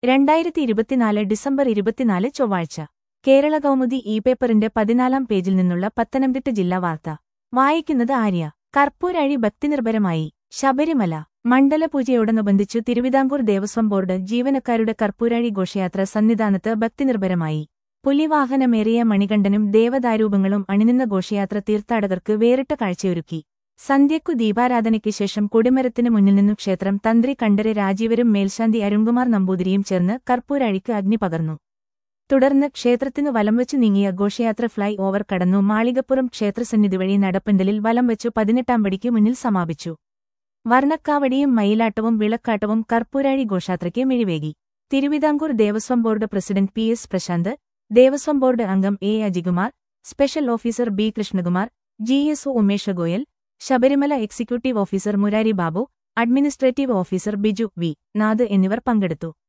രണ്ടായിരത്തി ഇരുപത്തിനാല് ഡിസംബർ ഇരുപത്തിനാല് ചൊവ്വാഴ്ച കേരള കൗമുദി ഇ പേപ്പറിന്റെ പതിനാലാം പേജിൽ നിന്നുള്ള പത്തനംതിട്ട ജില്ലാ വാർത്ത വായിക്കുന്നത് ആര്യ കർപ്പൂരഴി ഭക്തിനിർഭരമായി ശബരിമല മണ്ഡലപൂജയോടനുബന്ധിച്ചു തിരുവിതാംകൂർ ദേവസ്വം ബോർഡ് ജീവനക്കാരുടെ കർപ്പൂരഴി ഘോഷയാത്ര സന്നിധാനത്ത് ഭക്തിനിർഭരമായി പുലിവാഹനമേറിയ മണികണ്ഠനും ദേവദാരൂപങ്ങളും അണിനിന്ന ഘോഷയാത്ര തീർത്ഥാടകർക്ക് വേറിട്ട കാഴ്ചയൊരുക്കി സന്ധ്യക്കു ദീപാരാധനയ്ക്ക് ശേഷം കൊടിമരത്തിനു മുന്നിൽ നിന്നു ക്ഷേത്രം തന്ത്രി കണ്ഠര് രാജീവരും മേൽശാന്തി അരുൺകുമാർ നമ്പൂതിരിയും ചേർന്ന് കർപ്പൂരഴിക്ക് അഗ്നി പകർന്നു തുടർന്ന് ക്ഷേത്രത്തിനു വലംവച്ചു നീങ്ങിയ ഘോഷയാത്ര ഫ്ളൈ ഓവർ കടന്നു മാളികപ്പുറം ക്ഷേത്രസന്നിധി വഴി നടപ്പന്തലിൽ വലം വച്ചു പതിനെട്ടാം പടിക്ക് മുന്നിൽ സമാപിച്ചു വർണ്ണക്കാവടിയും മയിലാട്ടവും വിളക്കാട്ടവും കർപ്പൂരാഴി ഘോഷയാത്രയ്ക്ക് മിഴിവേകി Thiruvithamkoor Devaswom board president P S Prashanth Devaswom board അംഗം A Ajikumar special officer B Krishnakumar G S O Umesh Goyal Sabarimala executive officer Murari Babu administrative officer Biju V Nath എന്നിവർ പങ്കെടുത്തു